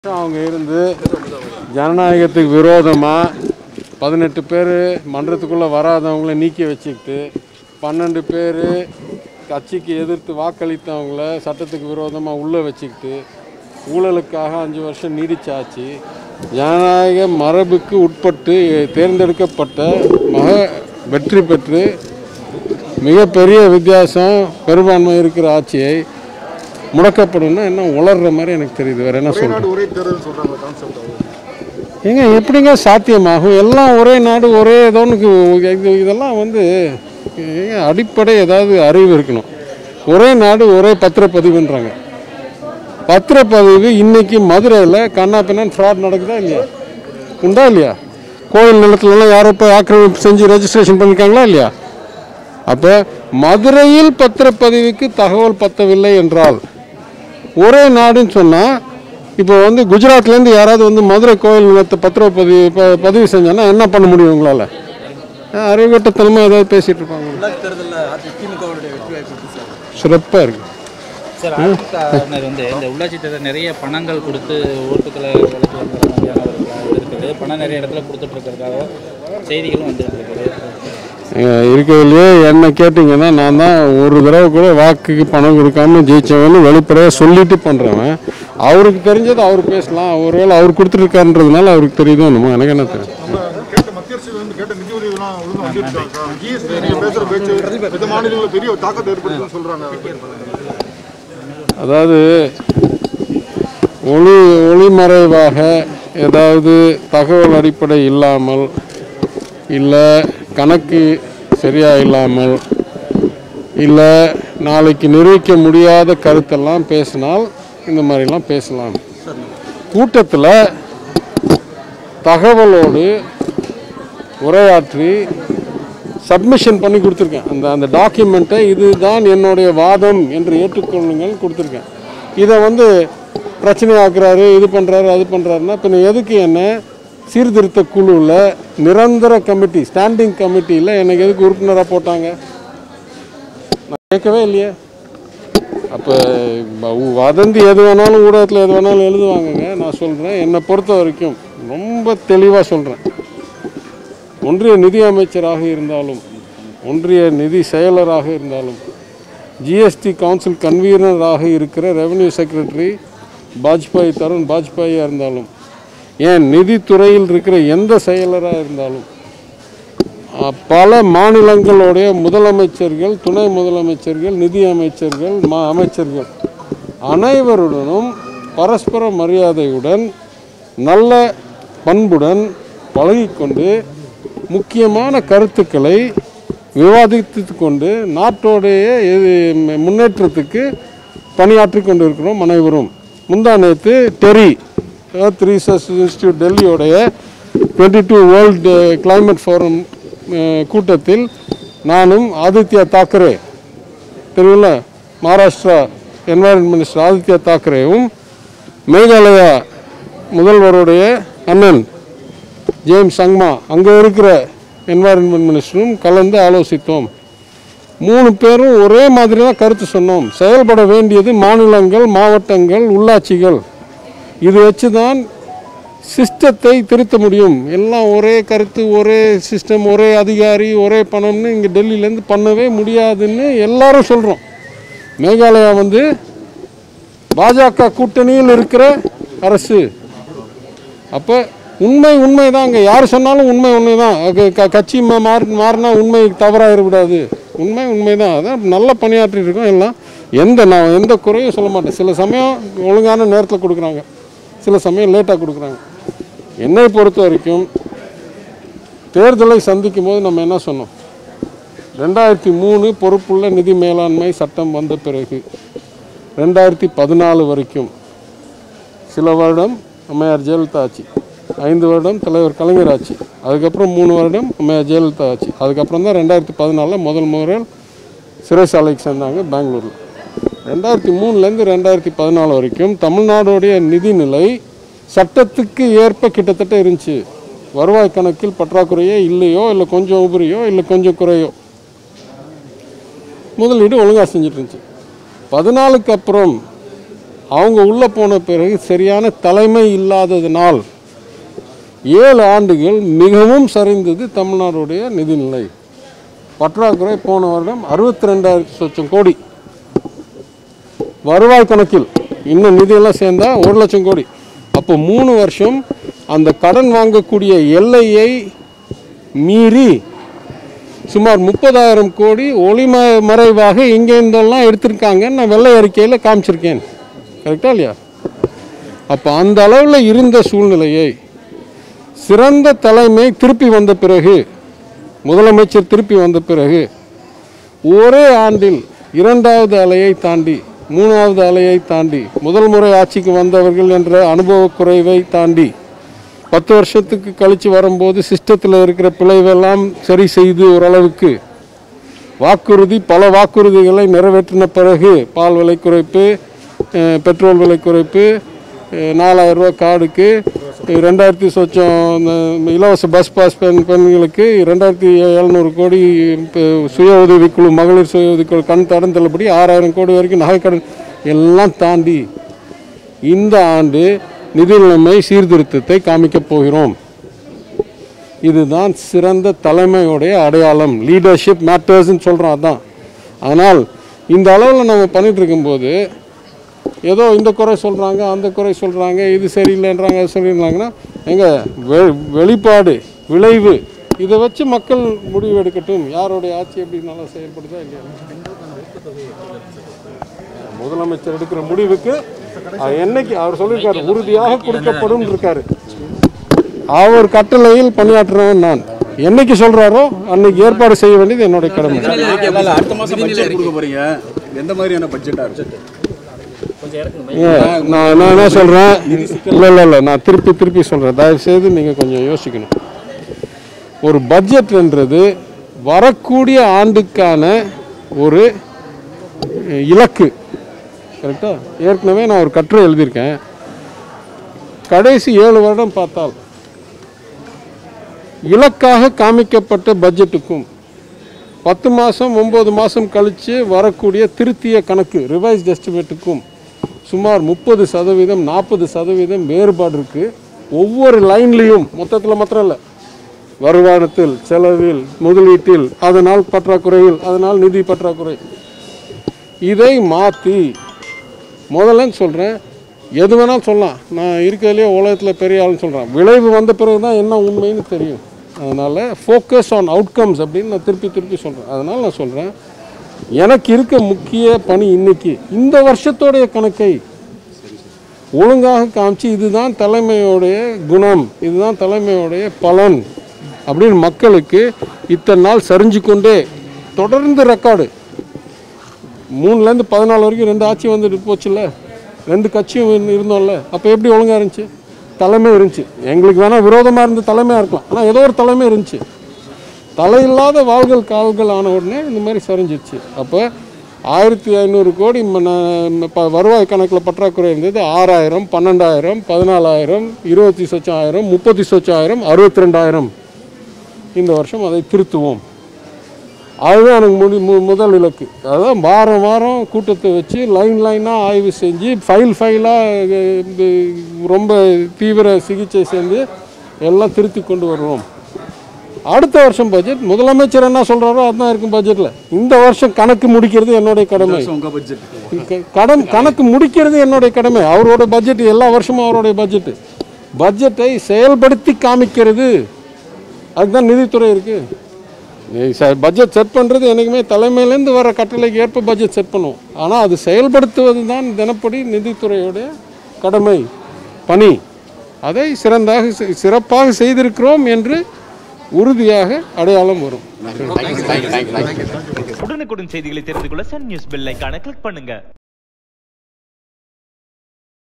அவங்க இருந்து ஜனநாயகத்துக்கு விரோதமாக பதினெட்டு பேர் மன்றத்துக்குள்ளே வராதவங்கள நீக்கி வச்சுக்கிட்டு பன்னெண்டு பேர் கட்சிக்கு எதிர்த்து வாக்களித்தவங்கள சட்டத்துக்கு விரோதமாக உள்ளே வச்சுக்கிட்டு ஊழலுக்காக அஞ்சு வருஷம் நீடிச்சாச்சு ஜனநாயக மரபுக்கு உட்பட்டு தேர்ந்தெடுக்கப்பட்ட மக வெற்றி பெற்று மிகப்பெரிய வித்தியாசம் பெரும்பான்மை இருக்கிற ஆட்சியை முடக்கப்படும்னா என்ன உளர்ற மாதிரி எனக்கு தெரியுது வேற என்ன சொல்றது நாடு ஒரே தேர்தல் சொல்றாங்க கான்செப்ட் ஏங்க எப்படிங்க சாத்தியமாகும் எல்லாம் ஒரே நாடு ஒரே ஏதோன்னு இது இதெல்லாம் வந்து ஏங்க அடிப்படை ஏதாவது அறிவு இருக்கணும் ஒரே நாடு ஒரே பத்திரப்பதிவுன்றாங்க பத்திரப்பதிவு இன்னைக்கு மதுரையில் கண்ணா பின்னான்னு ஃப்ராட் நடக்குதா இல்லையா உண்டா இல்லையா கோயில் நிலத்துலலாம் யாரோ போய் ஆக்கிரமிப்பு செஞ்சு ரெஜிஸ்ட்ரேஷன் பண்ணியிருக்காங்களா இல்லையா அப்போ மதுரையில் பத்திரப்பதிவுக்கு தகவல் பத்தவில்லை என்றால் ஒரே நாடுன்னு சொன்னால் இப்போ வந்து குஜராத்லேருந்து யாராவது வந்து மதுரை கோயில் நிலத்தை பத்திரப்பதிவு ப- பதிவு செஞ்சாங்கன்னா என்ன பண்ண முடியும் உங்களால் அறிவுகட்டத்தனமாக ஏதாவது பேசிகிட்டு இருப்பாங்க உள்ளாட்சி தேர்தலில் அதிமுகவுடைய வெற்றி வாய்ப்பு இருக்கு சார் சிறப்பாக இருக்குது சார் அதிமுகவினர் வந்து இந்த உள்ளாட்சி தேர்தல் நிறைய பணங்கள் கொடுத்து ஓட்டுக்களை விலைக்கு வாங்குற மாதிரியான ஒரு இது இருக்குது பணம் நிறைய இடத்துல கொடுத்துட்டு இருக்கிறதாக செய்திகளும் வந்துட்டு இருக்குது இருக்கிறதுலையே என்ன கேட்டிங்கன்னா நான் தான் ஒரு தடவை கூட வாக்குக்கு பணம் கொடுக்காம ஜெயிச்சவன்னு வெளிப்படையாக சொல்லிட்டு பண்ணுறவன் அவருக்கு தெரிஞ்சது அவர் பேசலாம் ஒருவேளை அவர் கொடுத்துருக்காருன்றதுனால அவருக்கு தெரியுதோ என்னமோ எனக்கு என்ன தெரியும் நம்ம கேட்ட மத்திய அரசுல இருந்து கேட்ட நிதி உதவிலாம் ஒழுங்கா வந்துருக்கா ஜிஎஸ்டி நீங்க பேசுற பேச்சு மத்த மாநிலங்களில் பெரிய தாக்கத்தை ஏற்படுத்துன்னு சொல்றாங்க அதாவது ஒளி ஒளிமறைவாக ஏதாவது தகவல் அடிப்படை இல்லாமல் இல்லை கணக்கு சரியா இல்லாமல் இல்லை நாளைக்கு நிரூபிக்க முடியாத கருத்தெல்லாம் பேசினால் இந்த மாதிரிலாம் பேசலாம் கூட்டத்தில் தகவலோடு உரையாற்றி சப்மிஷன் பண்ணி கொடுத்துருக்கேன் அந்த அந்த டாக்குமெண்ட்டை இதுதான் என்னுடைய வாதம் என்று ஏற்றுக்கொள்ளுங்கள் கொடுத்துருக்கேன் இதை வந்து பிரச்சனையாக்குறாரு இது பண்ணுறாரு அது பண்ணுறாருன்னா பின்ன எதுக்கு என்ன சீர்திருத்த குழுவில் நிரந்தர கமிட்டி ஸ்டாண்டிங் கமிட்டியில் எனக்கு எதுக்கு உறுப்பினராக போட்டாங்க நான் கேட்கவே இல்லையே அப்போ வதந்தி எது வேணாலும் ஊடகத்தில் எது வேணாலும் எழுதுவாங்கங்க நான் சொல்கிறேன் என்னை பொறுத்த வரைக்கும் ரொம்ப தெளிவாக சொல்கிறேன் ஒன்றிய நிதி அமைச்சராக இருந்தாலும் ஒன்றிய நிதி செயலராக இருந்தாலும் ஜிஎஸ்டி கவுன்சில் கன்வீனராக இருக்கிற ரெவென்யூ செக்ரட்டரி வாஜ்பாய் தருண் வாஜ்பாயாக இருந்தாலும் ஏன் நிதித்துறையில் இருக்கிற எந்த செயலராக இருந்தாலும் அஹ், பல மாநிலங்களுடைய முதலமைச்சர்கள் துணை முதலமைச்சர்கள் நிதி அமைச்சர்கள் மா அமைச்சர்கள் அனைவருடனும் பரஸ்பர மரியாதையுடன் நல்ல பண்புடன் பழகிக்கொண்டு முக்கியமான கருத்துக்களை விவாதித்து கொண்டு நாட்டோடைய எது- முன்னேற்றத்துக்கு பணியாற்றி கொண்டு இருக்கிறோம் அனைவரும் முந்தா நேற்று டெரி எர்த் ரிசர்ச் இன்ஸ்டியூட் டெல்லியோடைய twenty two world climate forum கூட்டத்தில் நானும் ஆதித்யா தாக்கரே தெரியல மகாராஷ்டிரா என்வாயரன்மெண்ட் மினிஸ்டர் ஆதித்யா தாக்கரேவும் மேகாலயா முதல்வருடைய அண்ணன் ஜேம்ஸ் சங்மா அங்கே இருக்கிற என்வாயரன்மெண்ட் மினிஸ்டரும் கலந்து ஆலோசித்தோம் மூணு பேரும் ஒரே மாதிரி தான் கருத்து சொன்னோம் செயல்பட வேண்டியது மாநிலங்கள் மாவட்டங்கள் உள்ளாட்சிகள் இது வச்சு தான் சிஸ்டத்தை திருத்த முடியும் எல்லாம் ஒரே கருத்து ஒரே சிஸ்டம் ஒரே அதிகாரி ஒரே பணம்னு இங்கே டெல்லியிலேருந்து பண்ணவே முடியாதுன்னு எல்லாரும் சொல்கிறோம் மேகாலயா வந்து பாஜக கூட்டணியில் இருக்கிற அரசு அப்போ உண்மை உண்மை தான் அங்கே யார் சொன்னாலும் உண்மை உண்மை தான் கட்சி மா- மாறி மாறினா உண்மை தவறாக இருக்கக்கூடாது உண்மை உண்மை தான் அதான் நல்லா பணியாற்றி இருக்கோம் எல்லாம் எந்த நான் எந்த குறையும் சொல்ல மாட்டேன் சில சமயம் ஒழுங்கான நேரத்தில் கொடுக்குறாங்க சில சமயம் லேட்டாக கொடுக்குறாங்க என்னை பொறுத்த வரைக்கும் தேர்தலை சந்திக்கும் போது நம்ம என்ன சொன்னோம் ரெண்டாயிரத்தி மூணு பொறுப்புள்ள நிதி மேலாண்மை சட்டம் வந்த பிறகு ரெண்டாயிரத்தி பதினாலு வரைக்கும் சில வருடம் அம்மையார் ஜெயலலிதா ஆட்சி ஐந்து வருடம் தலைவர் கலைஞர் ஆட்சி அதுக்கப்புறம் மூணு வருடம் அம்மையார் ஜெயலலிதா ஆட்சி அதுக்கப்புறம் தான் ரெண்டாயிரத்தி பதினாலில் முதல் முதல் சிறைசாலைக்கு சேர்ந்தாங்க பெங்களூரில் ரெண்டாயிரத்தி மூணுலேருந்து ரெண்டாயிரத்தி பதினாலு வரைக்கும் தமிழ்நாடுடைய நிதிநிலை சட்டத்துக்கு ஏற்ப கிட்டத்தட்ட இருந்துச்சு வருவாய் கணக்கில் பற்றாக்குறையே இல்லையோ இல்லை கொஞ்சம் உபரியோ இல்லை கொஞ்சம் குறையோ முதலீடு ஒழுங்காக செஞ்சுட்டு இருந்துச்சு பதினாலுக்கு அப்புறம் அவங்க உள்ளே போன பிறகு சரியான தலைமை இல்லாததினால் ஏழு ஆண்டுகள் மிகவும் சரிந்தது தமிழ்நாடுடைய நிதிநிலை பற்றாக்குறை போன வருடம் அறுபத்தி ரெண்டாயிரத்தி சொச்சம் கோடி வருவாய் கணக்கில் இன்னும் நிதியெல்லாம் சேர்ந்தா ஒரு லட்சம் கோடி அப்போ மூணு வருஷம் அந்த கடன் வாங்கக்கூடிய எல்லையை மீறி சுமார் முப்பதாயிரம் கோடி ஒளிம மறைவாக இங்கே இருந்தெல்லாம் எடுத்திருக்காங்கன்னு நான் வெள்ளை அறிக்கையில் காமிச்சிருக்கேன் கரெக்டா இல்லையா அப்போ அந்த அளவில் இருந்த சூழ்நிலையை சிறந்த தலைமை திருப்பி வந்த பிறகு முதலமைச்சர் திருப்பி வந்த பிறகு ஒரே ஆண்டில் இரண்டாவது அலையை தாண்டி மூணாவது அலையை தாண்டி முதல் முறை ஆட்சிக்கு வந்தவர்கள் என்ற அனுபவ குறைவை தாண்டி பத்து வருஷத்துக்கு கழித்து வரும்போது சிஸ்டத்தில் இருக்கிற பிழைவெல்லாம் சரி செய்து ஓரளவுக்கு வாக்குறுதி பல வாக்குறுதிகளை நிறைவேற்றின பிறகு பால் விலை குறைப்பு அஹ், பெட்ரோல் விலை குறைப்பு அஹ், நாலாயிரம் ரூபாய் கார்டுக்கு ரெண்டாயிரத்தி சொச்சம் இந்த இலவச பஸ் பாஸ் பெண் பெண்களுக்கு ரெண்டாயிரத்தி எழுநூறு கோடி இப்போ சுய உதவிக்குழு மகளிர் சுய உதவிக்குழு கண் தடம் தள்ளுபடி ஆறாயிரம் கோடி வரைக்கும் நகைக்கடன் எல்லாம் தாண்டி இந்த ஆண்டு நிதி நிலைமை சீர்திருத்தத்தை காமிக்கப் போகிறோம் இதுதான் சிறந்த தலைமையுடைய அடையாளம் லீடர்ஷிப் மேட்டர்ஸ்ன்னு சொல்கிறோம் அதான் ஆனால் இந்த அளவில் நம்ம பண்ணிட்டு இருக்கும்போது ஏதோ இந்த குறை சொல்கிறாங்க அந்த குறை சொல்கிறாங்க இது சரியில்லைன்றாங்க அது சரியில்லைங்கன்னா எங்க வெ வெளிப்பாடு விளைவு இதை வச்சு மக்கள் முடிவு எடுக்கட்டும் யாருடைய ஆட்சி எப்படி நல்லா செயல்படுதா இல்லையா முதலமைச்சர் எடுக்கிற முடிவுக்கு அது என்னைக்கு அவர் சொல்லியிருக்காரு உறுதியாக கொடுக்கப்படும் இருக்காரு அவர் கட்டளையில் பணியாற்றுறவன் நான் என்னைக்கு சொல்றாரோ அன்னைக்கு ஏற்பாடு செய்ய வேண்டியது என்னுடைய கடமை இல்ல, இல்ல, அடுத்த மாசம் பட்ஜெட் கொடுக்க போறீங்க எந்த மாதிரியான பட்ஜெட்டா இருக்கு ஏன், நான் நான் என்ன சொல்றேன் இல்லை இல்லை இல்லை நான் திருப்பி திருப்பி சொல்றேன் தயவு செய்து நீங்க கொஞ்சம் யோசிக்கணும் ஒரு பட்ஜெட்ன்றது வரக்கூடிய ஆண்டுக்கான ஒரு அஹ், இலக்கு கரெக்டா ஏற்கனவே நான் ஒரு கட்டுரை எழுதியிருக்கேன் கடைசி ஏழு வருடம் பார்த்தால் இலக்காக காமிக்கப்பட்ட பட்ஜெட்டுக்கும் பத்து மாதம் ஒம்பது மாதம் கழித்து வரக்கூடிய திருத்திய கணக்கு ரிவைஸ்ட் எஸ்டிமேட்டுக்கும் சுமார் முப்பது சதவீதம் நாற்பது சதவீதம் வேறுபாடு இருக்குது ஒவ்வொரு லைன்லேயும் மொத்தத்தில் மாத்திரம் இல்லை வருமானத்தில் செலவில் முதலீட்டில் அதனால் பற்றாக்குறையில் அதனால் நிதி பற்றாக்குறை இதை மாற்றி முதல்ல சொல்கிறேன் எது வேணாலும் சொல்லலாம் நான் இருக்கிறதுலே உலகத்தில் பெரிய ஆள்னு சொல்கிறேன் விளைவு வந்த பிறகு தான் என்ன உண்மைன்னு தெரியும் அதனால் ஃபோக்கஸ் ஆன் அவுட்கம்ஸ் அப்படின்னு நான் திருப்பி திருப்பி சொல்கிறேன் அதனால் நான் சொல்கிறேன் எனக்கு இருக்க முக்கிய பணி இன்னைக்கு இந்த வருஷத்தோடைய கணக்கை ஒழுங்காக காமிச்சு இதுதான் தலைமையோடைய குணம் இதுதான் தலைமையோடைய பலன் அப்படின்னு மக்களுக்கு இத்தனை நாள் சரிஞ்சு கொண்டே தொடர்ந்து ரெக்கார்டு மூணுலேருந்து பதினாலு வரைக்கும் ரெண்டு ஆட்சி வந்துட்டு போச்சுல்ல ரெண்டு கட்சியும் இரு- இருந்தோம்ல அப்போ எப்படி ஒழுங்காக இருந்துச்சு தலைமை இருந்துச்சு எங்களுக்கு வேணால் விரோதமாக இருந்த தலைமையாக இருக்கலாம் ஆனால் ஏதோ ஒரு தலைமை இருந்துச்சு தலையில்லாத வாள்கள் கால்கள் ஆன உடனே இந்த மாதிரி சரிஞ்சிருச்சு அப்போ ஆயிரத்தி ஐநூறு கோடி ம- ந- ப- வருவாய் கணக்கில் பற்றாக்குறை இருந்தது ஆறாயிரம் பன்னெண்டாயிரம் பதினாலாயிரம் இருபத்தி சொச்சம் ஆயிரம் முப்பத்தி சொச்சம் ஆயிரம் அறுபத்தி ரெண்டாயிரம் இந்த வருஷம் அதை திருத்துவோம் அதுதான் எனக்கு முடி மு முதல் இலக்கு அதான் வாரம் வாரம் கூட்டத்தை வச்சு லைன் லைனாக ஆய்வு செஞ்சு ஃபைல் ஃபைலாக ரொம்ப தீவிர சிகிச்சை செஞ்சு எல்லாம் திருத்தி கொண்டு வருவோம் அடுத்த வருஷம் பட்ஜெட் முதலமைச்சர் என்ன சொல்கிறாரோ அதுதான் இருக்கும் பட்ஜெட்டில் இந்த வருஷம் கணக்கு முடிக்கிறது என்னுடைய கடமை உங்க பட்ஜெட் க- கடன் கணக்கு முடிக்கிறது என்னுடைய கடமை அவரோட பட்ஜெட் எல்லா வருஷமும் அவருடைய பட்ஜெட்டு பட்ஜெட்டை செயல்படுத்தி காமிக்கிறது அதுதான் நிதித்துறை இருக்குது பட்ஜெட் செட் பண்ணுறது என்றைக்குமே தலைமையிலேருந்து வர கட்டளைக்கு ஏற்ப பட்ஜெட் செட் பண்ணுவோம் ஆனால் அது செயல்படுத்துவது தான் தினப்படி நிதித்துறையுடைய கடமை பணி அதை சிறந்தாக செ- சிறப்பாக செய்திருக்கிறோம் என்று உறுதியாக அடையாளம் வரும் உடனுக்குடன் செய்திகளை தெரிந்து கொள்ள சன் நியூஸ் பெல் ஐகானை கிளிக் பண்ணுங்க